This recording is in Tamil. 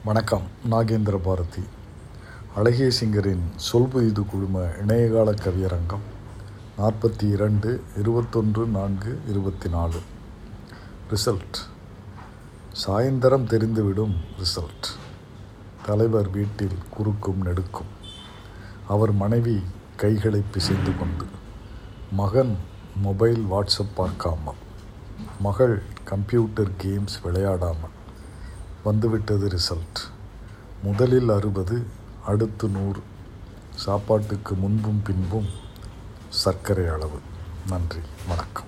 வணக்கம் நாகேந்திர பாரதி அழகிய சிங்கரின் சொல்புதிது குழும இணையகால கவியரங்கம் நாற்பத்தி இரண்டு இருபத்தொன்று நான்கு இருபத்தி நாலு ரிசல்ட் சாயந்தரம் தெரிந்துவிடும் ரிசல்ட் தலைவர் வீட்டில் குறுக்கும் நெடுக்கும் அவர் மனைவி கைகளை பிசைந்து கொண்டு மகன் மொபைல் வாட்ஸ்அப் பார்க்காமல் மகள் கம்ப்யூட்டர் கேம்ஸ் விளையாடாமல் வந்துவிட்டது ரிசல்ட் முதலில் அறுபது அடுத்து நூறு சாப்பாட்டுக்கு முன்பும் பின்பும் சர்க்கரை அளவு நன்றி வணக்கம்